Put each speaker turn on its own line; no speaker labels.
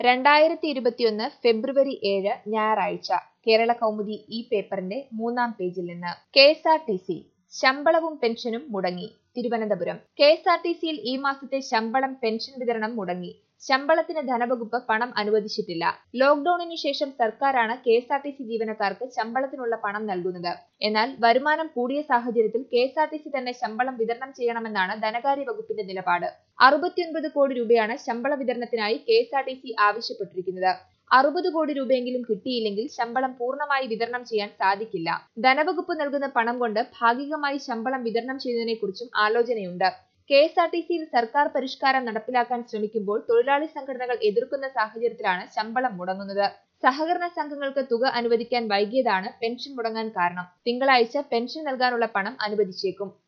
രണ്ടായിരത്തി ഇരുപത്തിയൊന്ന് ഫെബ്രുവരി ഏഴ് ഞായറാഴ്ച കേരള കൗമുദി ഈ പേപ്പറിന്റെ മൂന്നാം പേജിൽ നിന്ന് K S R T C ശമ്പളവും പെൻഷനും മുടങ്ങി Thiruvananthapuram K S R T സിയിൽ ഈ മാസത്തെ ശമ്പളം പെൻഷൻ വിതരണം മുടങ്ങി ശമ്പളത്തിന് ധനവകുപ്പ് പണം അനുവദിച്ചിട്ടില്ല ലോക്ഡൌണിനു ശേഷം സർക്കാരാണ് K S R T C ജീവനക്കാർക്ക് ശമ്പളത്തിനുള്ള പണം നൽകുന്നത് എന്നാൽ വരുമാനം കൂടിയ സാഹചര്യത്തിൽ K S R T C തന്നെ ശമ്പളം വിതരണം ചെയ്യണമെന്നാണ് ധനകാര്യ വകുപ്പിന്റെ നിലപാട് അറുപത്തിയൊൻപത് കോടി രൂപയാണ് ശമ്പള വിതരണത്തിനായി K S R T C ആവശ്യപ്പെട്ടിരിക്കുന്നത് അറുപത് കോടി രൂപയെങ്കിലും കിട്ടിയില്ലെങ്കിൽ ശമ്പളം പൂർണ്ണമായി വിതരണം ചെയ്യാൻ സാധിക്കില്ല ധനവകുപ്പ് നൽകുന്ന പണം കൊണ്ട് ഭാഗികമായി ശമ്പളം വിതരണം ചെയ്യുന്നതിനെക്കുറിച്ചും ആലോചനയുണ്ട് കെ എസ് ആർ ടി സിയിൽ സർക്കാർ പരിഷ്കാരം നടപ്പിലാക്കാൻ ശ്രമിക്കുമ്പോൾ തൊഴിലാളി സംഘടനകൾ എതിർക്കുന്ന സാഹചര്യത്തിലാണ് ശമ്പളം മുടങ്ങുന്നത് സഹകരണ സംഘങ്ങൾക്ക് തുക അനുവദിക്കാൻ വൈകിയതാണ് പെൻഷൻ മുടങ്ങാൻ കാരണം തിങ്കളാഴ്ച പെൻഷൻ നൽകാനുള്ള പണം അനുവദിച്ചേക്കും